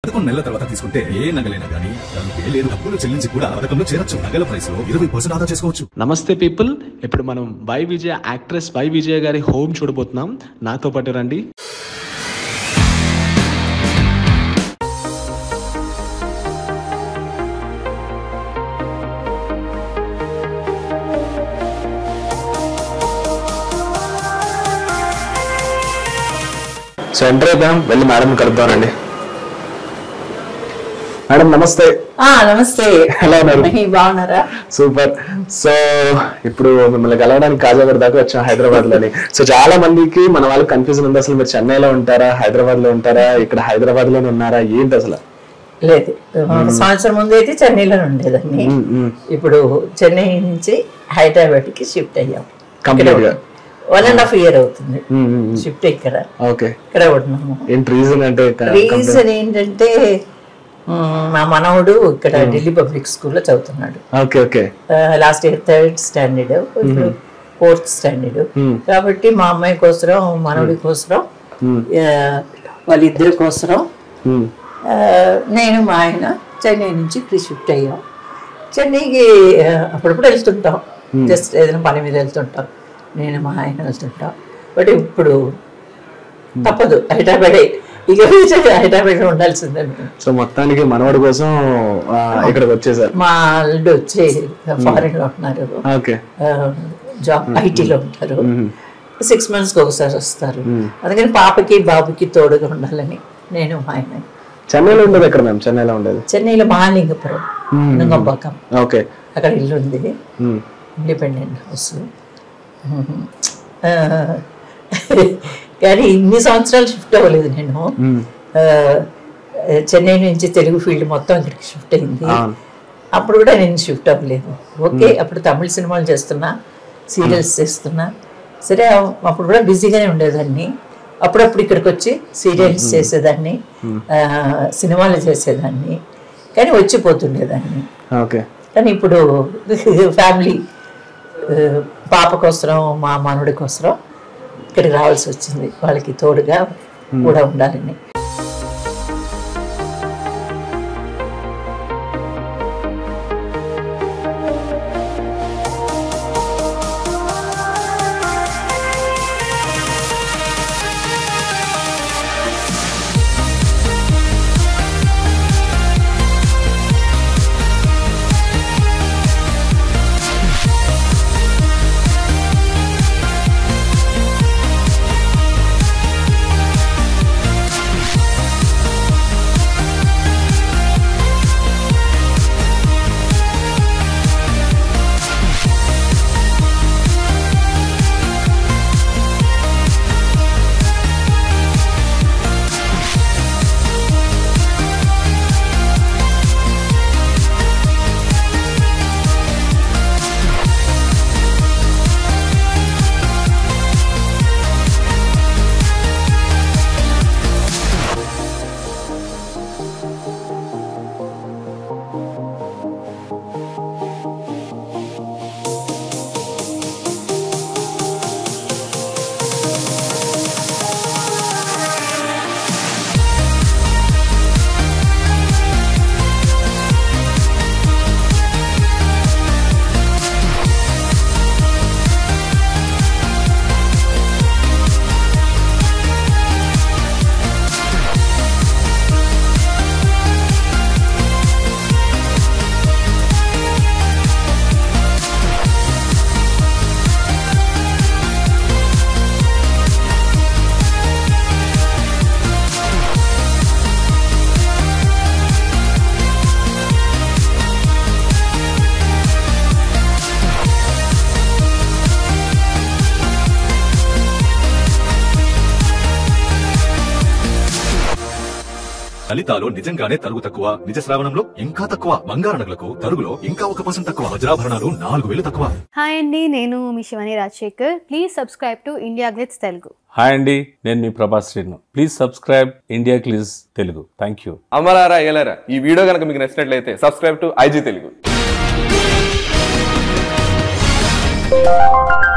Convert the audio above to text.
పదకొండు నెలల తర్వాత తీసుకుంటే ఏ నగలైనా కానీ దానికి లేదు డబ్బులు చెల్లించి కూడా పథకంలో చేరొచ్చు నగల ప్రైస్ లో ఇరవై పర్సెంట్ ఆదా చేసుకోవచ్చు నమస్తే పీపుల్ ఇప్పుడు మనం Y Vijaya actress Y Vijaya గారి హోమ్ చూడబోతున్నాం నాతో పాటు రండి సో ఎంటర్ అయిపోయాం వెళ్ళి మేడం కలుద్దామండి మేడం నమస్తే ఆ నమస్తే ఎలా ఉన్నారు? బాగున్నారా సూపర్ సో ఇప్పుడు మిమ్మల్ని కలవడానికి కాజాగర్ దాకా వచ్చాం హైదరాబాద్ లోని సో చాలా మందికి మన వాళ్ళకి కన్ఫ్యూజన్ ఉంది అసలు మీరు చెన్నైలో ఉంటారా హైదరాబాద్ లో ఉంటారా ఇక్కడ హైదరాబాద్ లోనే ఉన్నారా ఏంటి అసలు లేదు ఒక సంవత్సరం ముందు అయితే చెన్నైలో ఉండేదాన్ని ఇప్పుడు చెన్నై నుంచి హైదరాబాద్ కి షిఫ్ట్ అయ్యాం కంప్లీట్ గా వన్ అండ్ హాఫ్ ఇయర్ అవుతుంది షిఫ్ట్ ఇక్కడ ఓకే ఇక్కడ ఉంటున్నాము ఏంటి రీజన్ అంటే రీజన్ ఏంటంటే మ్, మా మనవడు ఇక్కడ ఢిల్లీ పబ్లిక్ స్కూల్లో చదువుతున్నాడు okay okay last year third standard ఇప్పుడు ఫోర్త్ స్టాండర్డ్ కాబట్టి మా అమ్మాయి కోసరం మనవడి కోసరం ఆ, వాళ్ళిద్దరి కోసరం ఆ, నేను మా ఆయన చెన్నై నుంచి ఇక్కడ షిఫ్ట్ అయ్యాం చెన్నైకి ఆ, అప్పుడప్పుడు వెళ్తుంటాం జస్ట్ ఏదైనా పని మీద వెళ్తుంటాం నేను మా ఆయన వెళ్తుంటాం బట్ ఇప్పుడు తప్పదు హైదరాబాద్ ఇక నుంచి హైదరాబాద్ ఉండాల్సిందే మేము. సో మొత్తానికి మనవాడి కోసం ఆ, ఇక్కడికి వచ్చేసారు మా అల్లుడు వచ్చి ఫారిన్ లో ఉంటున్నారు ఓకే జాబ్ ఐటీలో ఉంటారు సిక్స్ మంత్స్కి ఒకసారి వస్తారు అందుకని పాపకి బాబుకి తోడుగా ఉండాలని నేను మా ఆయన చెన్నైలో ఉండేది ఎక్కడ మ్యామ్ చెన్నైలో ఉండేది చెన్నైలో మహాలింగపురం నంగంపాకం ఓకే అక్కడ ఇల్లు ఉంది ఇండిపెండెంట్ హౌస్ కానీ ఇన్ని సంవత్సరాలు షిఫ్ట్ అవ్వలేదు నేను ఆ, చెన్నై నుంచి తెలుగు ఫీల్డ్ మొత్తం ఇక్కడికి షిఫ్ట్ అయింది అప్పుడు కూడా నేను షిఫ్ట్ అవ్వలేదు ఓకే అప్పుడు తమిళ సినిమాలు చేస్తున్నా సీరియల్స్ చేస్తున్నా సరే అప్పుడు కూడా బిజీగానే ఉండేదాన్ని అప్పుడప్పుడు ఇక్కడికి వచ్చి సీరియల్స్ చేసేదాన్ని ఆ, సినిమాలు చేసేదాన్ని కానీ వచ్చిపోతుండేదాన్ని ఓకే కానీ ఇప్పుడు ఫ్యామిలీ ఆ, పాప కోసరం మా మనవడి కోసరం ఇక్కడికి రావాల్సి వచ్చింది వాళ్ళకి తోడుగా కూడా ఉండాలని లలితాలో నిజంగానే తరుగు తక్కువ నిజ శ్రావణంలో ఇంకా తక్కువ బంగారు నగలకు తరుగులో ఇంకా ఒక పర్సెంట్ తక్కువ వజ్రాభరణాలు నాలుగు వేలు తక్కువ హాయ్ అండి నేను మీ Shivani Rajasekhar please subscribe to India glitz Telugu hi అండి నేను మీ Prabhas Srinu please subscribe India glitz Telugu thank you అమరారా ఎలారా ఈ వీడియో కనుక మీకు నచ్చినట్లయితే సబ్స్క్రైబ్ టు ఐజీ తెలుగు